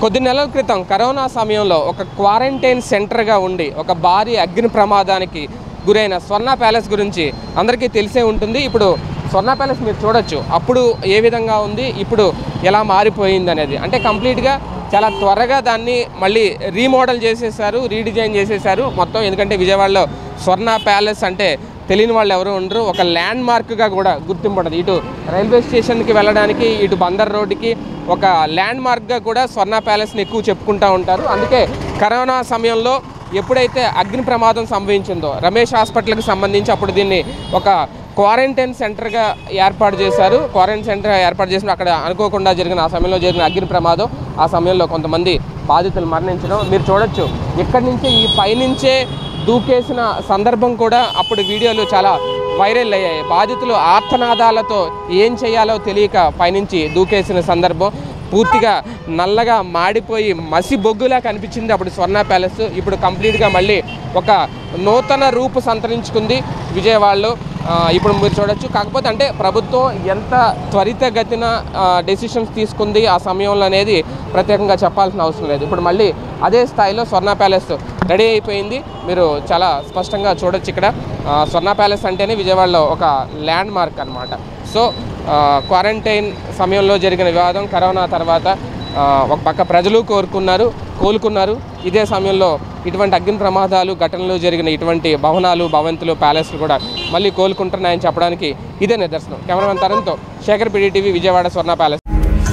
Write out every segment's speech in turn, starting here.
కొద్ది నెలల క్రితం కరోనా సమయంలో ఒక క్వారంటైన్ సెంటర్గా ఉండి ఒక భారీ అగ్ని ప్రమాదానికి గురైన స్వర్ణ ప్యాలెస్ గురించి అందరికీ తెలిసే ఉంటుంది ఇప్పుడు స్వర్ణ ప్యాలెస్ మీరు చూడొచ్చు అప్పుడు ఏ విధంగా ఉంది ఇప్పుడు ఎలా మారిపోయింది అనేది అంటే కంప్లీట్గా చాలా త్వరగా దాన్ని మళ్ళీ రీమోడల్ చేసేసారు రీడిజైన్ చేసేసారు మొత్తం ఎందుకంటే విజయవాడలో స్వర్ణ ప్యాలెస్ అంటే తెలియని వాళ్ళు ఎవరు ఉండరు ఒక ల్యాండ్ మార్క్గా కూడా గుర్తింపడదు ఇటు రైల్వే స్టేషన్కి వెళ్ళడానికి ఇటు బందర్ రోడ్డుకి ఒక ల్యాండ్ మార్క్గా కూడా స్వర్ణ ప్యాలెస్ని ఎక్కువ చెప్పుకుంటూ ఉంటారు అందుకే కరోనా సమయంలో ఎప్పుడైతే అగ్ని ప్రమాదం సంభవించిందో రమేష్ హాస్పిటల్కి సంబంధించి అప్పుడు దీన్ని ఒక క్వారంటైన్ సెంటర్గా ఏర్పాటు చేశారు క్వారంటైన్ సెంటర్ ఏర్పాటు చేసిన అక్కడ అనుకోకుండా జరిగిన ఆ సమయంలో జరిగిన అగ్ని ప్రమాదం ఆ సమయంలో కొంతమంది బాధితులు మరణించడం మీరు చూడొచ్చు ఇక్కడి నుంచే ఈ పైనుంచే దూకేసిన సందర్భం కూడా అప్పుడు వీడియోలు చాలా వైరల్ అయ్యాయి బాధితులు ఆర్తనాదాలతో ఏం చేయాలో తెలియక పైనుంచి దూకేసిన సందర్భం పూర్తిగా నల్లగా మాడిపోయి మసి బొగ్గులా కనిపించింది అప్పుడు స్వర్ణ ప్యాలెస్ ఇప్పుడు కంప్లీట్గా మళ్ళీ ఒక నూతన రూపు సంతరించుకుంది విజయవాడలో ఆ, ఇప్పుడు మీరు చూడొచ్చు కాకపోతే అంటే ప్రభుత్వం ఎంత త్వరితగతిన డెసిషన్స్ తీసుకుంది ఆ సమయంలో అనేది ప్రత్యేకంగా చెప్పాల్సిన అవసరం లేదు ఇప్పుడు మళ్ళీ అదే స్థాయిలో స్వర్ణ ప్యాలెస్ రెడీ అయిపోయింది మీరు చాలా స్పష్టంగా చూడొచ్చు ఇక్కడ ఆ, స్వర్ణ ప్యాలెస్ అంటేనే విజయవాడలో ఒక ల్యాండ్ మార్క్ అనమాట సో ఆ, క్వారంటైన్ సమయంలో జరిగిన వివాదం కరోనా తర్వాత ఆ, ఒక పక్క ప్రజలు కోరుకున్నారు కోలుకున్నారు ఇదే సమయంలో ఇటువంటి అగ్ని ప్రమాదాలు ఘటనలు జరిగిన ఇటువంటి భవనాలు భవంతులు ప్యాలెస్లు కూడా మళ్ళీ కోలుకుంటున్నాయని చెప్పడానికి ఇదే నిదర్శనం కెమెరామెన్ తరంతో శేఖర్ పిడి టీవీ విజయవాడ స్వర్ణ ప్యాలెస్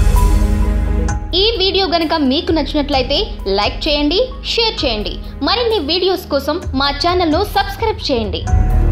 ఈ వీడియో గనుక మీకు నచ్చినట్లయితే లైక్ చేయండి షేర్ చేయండి మరిన్ని వీడియోస్ కోసం మా ఛానల్ను సబ్స్క్రైబ్ చేయండి